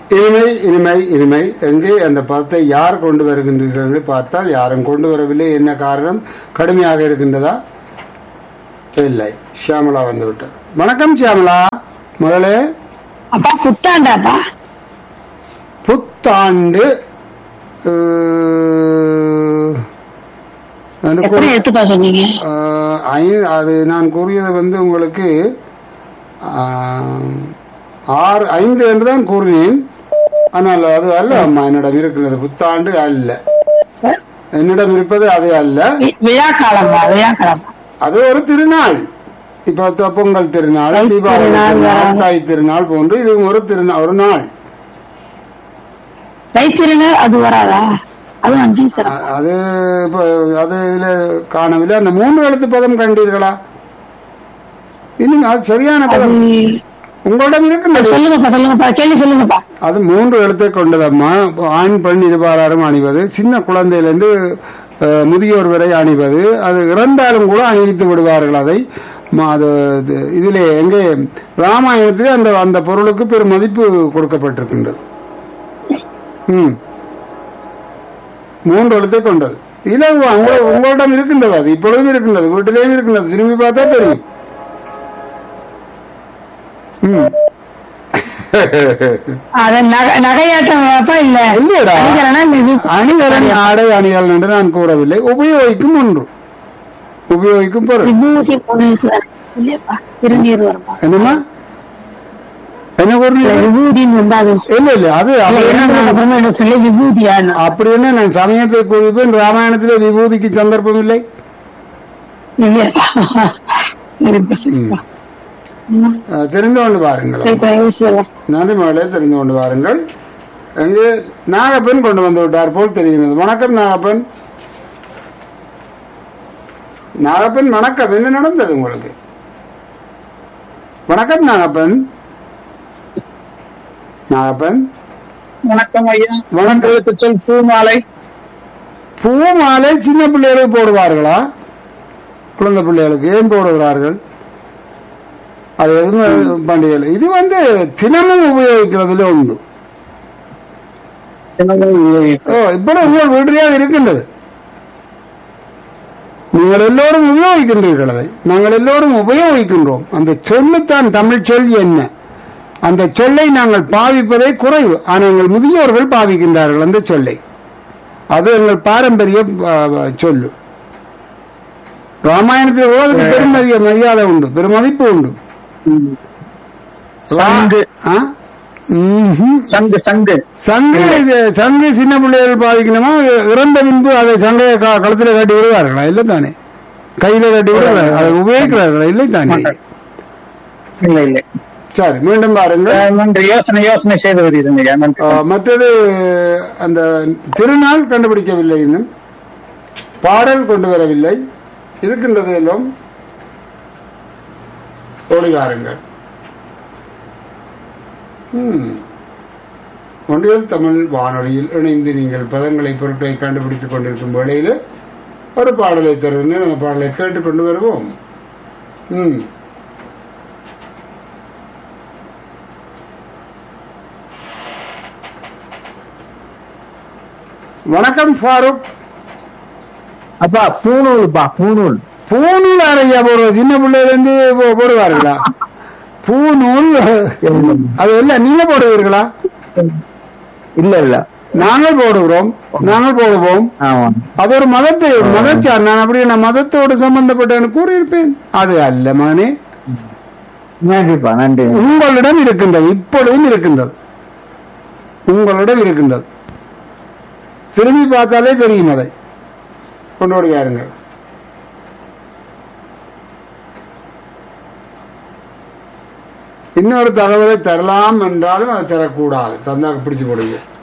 இனிமை இனிமை இனிமை எங்கே அந்த பதத்தை யார் கொண்டு வருகின்றீர்கள் என்று பார்த்தால் யாரும் கொண்டு வரவில்லை என்ன காரணம் கடுமையாக இருக்கின்றதா இல்லை ஷியாமலா வந்து விட்டார் வணக்கம் ஷியாமலா முதலே அப்பா புத்தாண்டாப்பா புத்தாண்டு அஹ், என்று எத்தனை கூறி- எடுத்துப்பா சொன்னீங்க அஹ், ஐ- அது நான் கூறியது வந்து உங்களுக்கு அஹ், ஆறு ஐந்து என்று தான் கூறினேன் ஆனால் அது அல்ல அம்மா என்னிடம் இருக்கிறது புத்தாண்டு அல்ல என்னிடம் இருப்பது அது அல்ல வி- விழாக்காலம்பா விழாக்காலம்பா அது ஒரு திருநாள் இப்ப த- பொங்கல் திருநாள் தை தீபாவளி திருநாள், திருநாள் தாய் திருநாள் போன்று இது ஒரு திருநாள் ஒரு நாள் தைத்திருநாள் அது வராதா அது அஞ்சு தரம் அ- அது இப்ப அது இதுல காணவில்லை அந்த மூன்று எழுத்து பதம் கண்டீர்களா இன்னும் அது சரியான பதம் உங்களிடம் இருக்கின்றது சொல்லுங்கப்பா சொல்லுங்கப்பா கேள்வி சொல்லுங்கப்பா அது மூன்று எழுத்தை கொண்டதம்மா ஆண் பெண் இருபாரும் அணிவது சின்ன குழந்தையிலிருந்து அஹ், முதியோர் வரை அணிவது அது இறந்தாலும் கூட அணிவித்து விடுவார்கள் அதை ம- அது இது- இதிலே எங்கே ராமாயணத்திலே அந்த அந்த பொருளுக்கு பெரும் மதிப்பு கொடுக்கப்பட்டிருக்கின்றது ம் மூன்று எழுத்தை கொண்டது இல்ல உங்க- உங்களிடம் இருக்கின்றது அது இப்பொழுதும் இருக்கின்றது வீட்டிலேயும் இருக்கின்றது திரும்பி பார்த்தா தெரியும் ம் அது நகை- நகையாட்டம் அப்பா இல்ல இல்லையடா. அணிகலனா இது அணிகலன் ஆடை அணிகலன் என்று நான் கூறவில்லை உபயோகிக்கும் ஒன்று உபயோகிக்கும் பொருள் விபூதி புனேசு இல்லையாப்பா திருநீர் வருமா என்னம்மா என்ன இல்ல, கூறினீங்க விபூதின்னு வந்தா அது இல்ல இல்ல அது இல்ல, அப்படி என்ன இறந்ததுக்கு நான் அப்புறமா என்ன சொல்லி விபூதியான்னு அப்படி என்ன நான் சமயத்தை குறிப்பேன் ராமாயணத்திலே விபூதிக்கு சந்தர்ப்பம் இல்லை இல்லையாப்பா இருக்கு. ம். அஹ், தெரிந்து கொண்டு பாருங்கள் சரி, இப்ப யோசிச்சுடலாம். நன்றி மகளே தெரிந்து கொண்டு வாருங்கள் எங்கே நாகப்பன் கொண்டு வந்து விட்டார் போல் தெரிகிறது வணக்கம் நாகப்பன் நாகப்பன் வணக்கம் என்ன நடந்தது உங்களுக்கு வணக்கம் நாகப்பன் நாகப்பன் வணக்கம் ஐயா வணக்கம். உங்களுக்கு சொல் பூ மாலை பூ மாலை சின்ன பிள்ளைகளுக்கு போடுவார்களா குழந்தை பிள்ளைகளுக்கு ஏன் போடுகிறார்கள் அது எதுவும் பண்டிகை இது வந்து தினமும் உபயோகிக்கிறதுல உண்டு தினமும் உபயோகிப்போம். ஓ இப்படி உங்கள் வீட்டிலேயே அது இருக்கின்றது நீங்கள் எல்லோரும் உபயோகிக்கின்றீர்கள் அதை நாங்கள் எல்லோரும் உபயோகிக்கின்றோம் அந்த சொல்லுத்தான் தமிழ் சொல் என்ன அந்த சொல்லை நாங்கள் பாவிப்பதே குறைவு ஆனால் எங்கள் முதியோர்கள் பாவிக்கின்றார்கள் அந்த சொல்லை அது எங்கள் பாரம்பரிய ஆ, சொல்லு ராமாயணத்தில் கூட அதுக்கு பெருமதிய மரியாதை உண்டு பெருமதிப்பு உண்டு ம். சங்கு ஆ? ம்ஹும். சங்கு சங்கு சங்கு இது சங்கு சின்ன பிள்ளைகள் பாவிக்கணுமா இறந்த பின்பு அதை சங்கையை க- கழுத்துல கட்டி விடுவார்களா இல்லை தானே கையில கட்டி விடுவார்கள் அதை உபயோகிக்கிறார்களா இல்லை தானே இல்ல இல்ல சரி மீண்டும் பாருங்கள் அஹ் நன்றி யோசனை யோசனை செய்து வருகிறேன் ஐயா நன்றி ஆ, மற்றது அந்த திருநாள் கண்டுபிடிக்கவில்லை இன்னும் பாடல் கொண்டு வரவில்லை இருக்கின்றது எல்லாம் ஓடி வாருங்கள் ம். ஒன்றியல் தமிழ் வானொலியில் இணைந்து நீங்கள் பதங்களை பொருட்களை கண்டுபிடித்துக் கொண்டிருக்கும் வேளையில் ஒரு பாடலை தருகின்றேன் அந்த பாடலை கேட்டுக்கொண்டு வருவோம் ம் வணக்கம் ஃபாரூக் அப்பா பூநூல்ப்பா பூநூல் பூநூல் அரையா போடுவது சின்ன பிள்ளையில இருந்து போ- போடுவார்களா பூநூல் அது இல்ல நீங்க போடுவீர்களா இல்ல இல்ல நாங்கள் போடுகிறோம் நாங்கள் போடுவோம் ஆமா அது ஒரு மதத்தை மதச்சார் நான் அப்படி நான் மதத்தோடு சம்பந்தப்பட்டேன்னு கூறியிருப்பேன் அது அல்ல மகனே நன்றிப்பா நன்றி உங்களிடம் இருக்கின்றது இப்பொழுதும் இருக்கின்றது உங்களிடம் இருக்கின்றது திரும்பி பார்த்தாலே தெரியும் அதை கொண்டு ஓடுவாருங்கள் இன்னொரு தகவலை தரலாம் என்றாலும் அதை தரக்கூடாது தந்தா பிடிச்சு போடுங்க